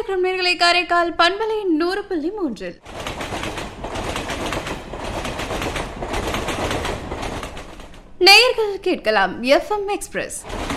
இணைந்திருக்கும் நேர்களை காரைக்கால் பண்பலை நூறு புள்ளி மூன்றில் நேயர்கள் கேட்கலாம் எஃப்எம் எக்ஸ்பிரஸ்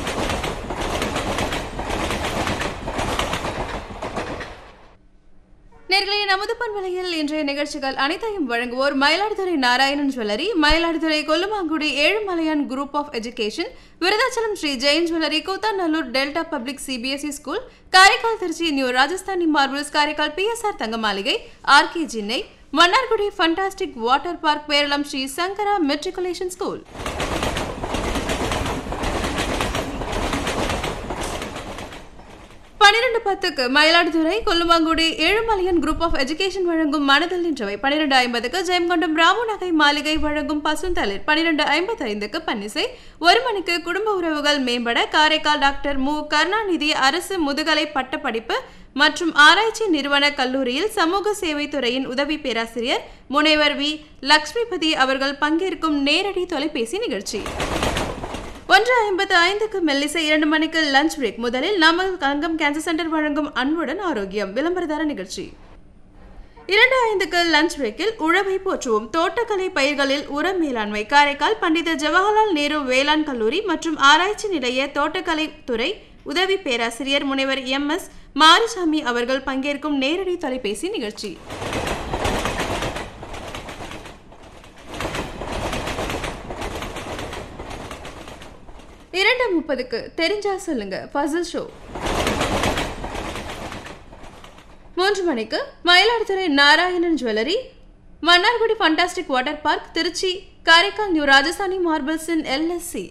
நேர்களை நமது பண்பலையில் இன்றைய நிகழ்ச்சிகள் அனைத்தையும் வழங்குவோர் Mayiladuthurai Narayanan jewellery Mayiladuthurai Kollumangudi Ezhumalaiyan group of education Virudhachalam Shri Jain jewellery Koothanallur delta public CBSE school Karaikal Trichy new Rajasthani marbles Karaikal PSR Thanga Maligai RK ஜின்னை Mannargudi fantastic water park Peralam Shri Sankara matriculation school பனிரெண்டு பத்துக்கு Mayiladuthurai Kollumangudi Ezhumalaiyan group of education வழங்கும் மனதில் நின்றவை பன்னிரெண்டு ஐம்பதுக்கு ஜெயங்கொண்டம் ராமு நகை மாளிகை வழங்கும் பசுந்தளிர் பன்னிரெண்டு ஐம்பத்தி ஐந்துக்கு பன்னிசை ஒரு மணிக்கு குடும்ப உறவுகள் மேம்பட காரைக்கால் டாக்டர் மு கருணாநிதி அரசு முதுகலை பட்டப்படிப்பு மற்றும் ஆராய்ச்சி நிறுவன கல்லூரியில் சமூக சேவை துறையின் உதவி பேராசிரியர் முனைவர் வி லக்ஷ்மிபதி அவர்கள் பங்கேற்கும் நேரடி தொலைபேசி நிகழ்ச்சி ஒன்று ஐம்பத்து ஐந்துக்கு மெல்லிசை இரண்டு மணிக்கு லஞ்ச் பிரேக் முதலில் நாமல் கங்கம் கேன்சர் சென்டர் வழங்கும் அன்புடன் ஆரோக்கியம் விளம்பரதார நிகழ்ச்சி இரண்டு ஐந்துக்கு லஞ்ச் பிரேக்கில் உழவை போற்றுவோம் தோட்டக்கலை பயிர்களில் உர மேலாண்மை காரைக்கால் பண்டித ஜவஹர்லால் நேரு வேளாண் கல்லூரி மற்றும் ஆராய்ச்சி நிலைய தோட்டக்கலை துறை உதவி பேராசிரியர் முனைவர் எம் எஸ் மாரிசாமி அவர்கள் பங்கேற்கும் நேரடி தொலைபேசி நிகழ்ச்சி இரண்டு முப்பதுக்கு தெரிஞ்சா சொல்லுங்க பசில் ஷோ மூன்று மணிக்கு Mayiladuthurai Narayanan jewellery Mannargudi fantastic water park Trichy Karaikal new Rajasthani marbles in LSC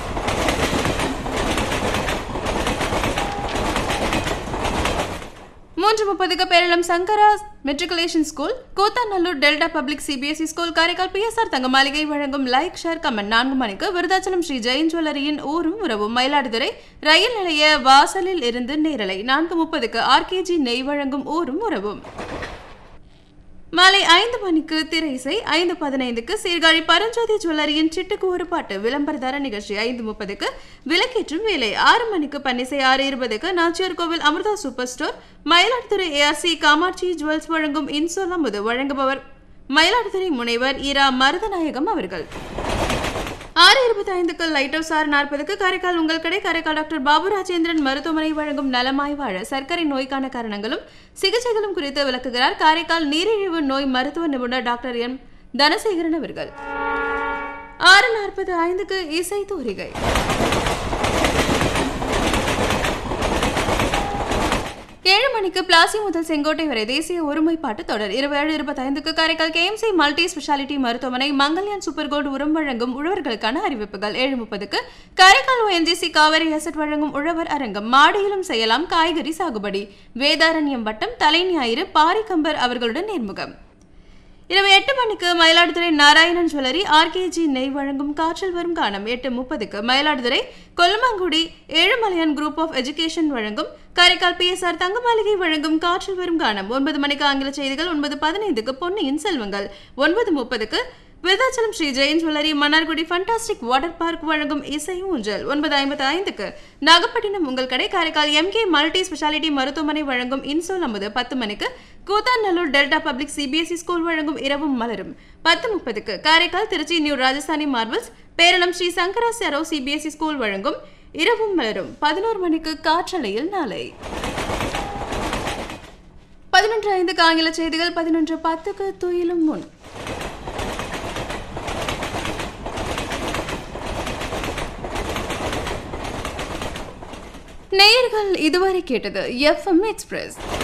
மூன்று முப்பதுக்கு Peralam Sankara matriculation school Koothanallur delta public CBSE school Karaikal PSR Thanga Maligai வழங்கும் லைக் ஷேர் கமெண்ட் நான்கு மணிக்கு விருதாச்சலம் ஸ்ரீ ஜெயின் ஜுவல்லரியின் ஊரும் உறவும் மயிலாடுதுறை ரயில் நிலைய வாசலில் இருந்து நேரலை நான்கு முப்பதுக்கு ஆர்கேஜி நெய் வழங்கும் ஊரும் உறவும் மாலை ஐந்து மணிக்கு திரை இசை ஐந்து பதினைந்துக்கு சீர்காழி பரஞ்சோதி ஜுவல்லரியின் சிட்டுக்கு ஒரு பாட்டு விளம்பரதார நிகழ்ச்சி ஐந்து முப்பதுக்கு விளக்கேற்றும் வேலை ஆறு மணிக்கு பன்னிசை ஆறு இருபதுக்கு Nachiyar Koil Amirtha super store Mayiladuthurai ARC Kamatchi jewels வழங்கும் இன்சோல் அமுது வழங்குபவர் மயிலாடுதுறை முனைவர் இரா மருதநாயகம் அவர்கள் ஆறு இருபத்தி ஐந்துக்கு லைட் ஹவுஸ் ஆறு நாற்பதுக்கு காரைக்கால் உங்கள் கடை காரைக்கால் டாக்டர் பாபு ராஜேந்திரன் மருத்துவமனை வழங்கும் நலமாய் வாழ சர்க்கரை நோய்க்கான காரணங்களும் சிகிச்சைகளும் குறித்து விளக்குகிறார் காரைக்கால் நீரிழிவு நோய் மருத்துவ நிபுணர் டாக்டர் எம் தனசேகரன் அவர்கள் ஆறு நாற்பது ஐந்துக்கு இசை தூரிகை ஏழு மணிக்கு பிளாசி முதல் செங்கோட்டை வரை தேசிய ஒருமைப்பாட்டு தொடர் இருபது இருபத்தைந்துக்கு காரைக்கால் கேஎம்சி மல்டி ஸ்பெஷாலிட்டி மருத்துவமனை மங்கல்யான் சூப்பர் கோல்டு உரம் வழங்கும் உழவர்களுக்கான அறிவிப்புகள் ஏழு முப்பதுக்கு காரைக்கால் ஓஎன்ஜிசி காவிரி அசட் வழங்கும் உழவர் அரங்கம் மாடியிலும் செய்யலாம் காய்கறி சாகுபடி வேதாரண்யம் வட்டம் தலைஞாயிறு பாரிக்கம்பர் அவர்களுடன் நேர்முகம் இரவு எட்டு மணிக்கு மயிலாடுதுறை நாராயணன் ஜுவல்லரி ஆர்கேஜி நெய் வழங்கும் காற்றில் வரும் காலம் எட்டு முப்பதுக்கு Mayiladuthurai Kollamangudi Ezhumalaiyan group of education வழங்கும் காரைக்கால் பிஎஸ்ஆர் தங்க மாளிகை வழங்கும் காற்றில் வரும் காலம் ஒன்பது மணிக்கு ஆங்கில செய்திகள் ஒன்பது பதினைந்துக்கு பொன்னியின் செல்வங்கள் ஒன்பது முப்பதுக்கு Virudhachalam Shri Jain jewellery Mannargudi fantastic water park வழங்கும் இசை ஊஞ்சல் ஒன்பது ஐம்பத்தி ஐந்துக்கு நாகப்பட்டினம் உங்கள் கடை காரைக்கால் எம்கே மல்டி ஸ்பெஷாலிட்டி மருத்துவமனை வழங்கும் இன்சோல் அமுது பத்து மணிக்கு Koothanallur delta public CBSE school வழங்கும் இரவும் மலரும் பத்து முப்பதுக்கு காரைக்கால் திருச்சி நியூ ராஜஸ்தானி மார்பிள்ஸ் பேரளம் ஸ்ரீ சங்கரா செரோ சிபிஎஸ்இ ஸ்கூல் வழங்கும் இரவும் மலரும் பதினோரு மணிக்கு காற்றலையில் நாளை பதினொன்று ஐந்துக்கு ஆங்கில செய்திகள் பதினொன்று பத்துக்கு துயிலும் முன் நேயர்கள் இதுவரை கேட்டது எஃப்எம் எக்ஸ்பிரஸ்